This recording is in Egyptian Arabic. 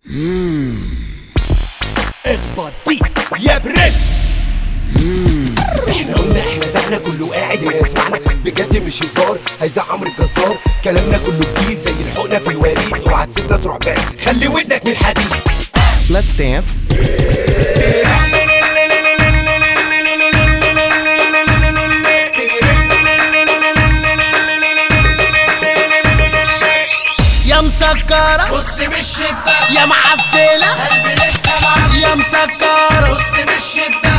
اخبط دي يا برنس احنا قلنا احنا زعنا كله قاعد يسمعنا بجد مش هزار هيزع عمرو الجزار كلامنا كله جديد زي الحقنه في الوريد اوعى تسيبنا تروح بعيد خلي ودنك من الحديد Let's dance. يا مسكرة بص من الشباك يا معسلة قلبي لسه معاك يا مسكرة بص من الشباك